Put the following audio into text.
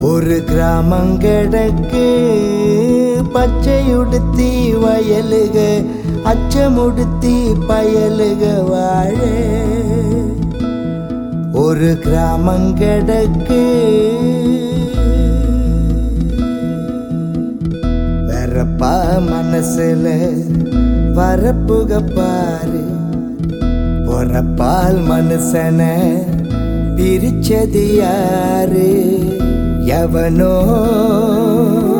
ஒரு கிராமங்கடக்கு பச்சையுடுத்தி வயலுக அச்சமுடுத்தி பயலுக வாழ ஒரு கிராமங்கடக்கு வரப்பா மனசுல வரப்புக பாரு பொறப்பால் மனுஷன பிரிச்சது யாரு எவனோ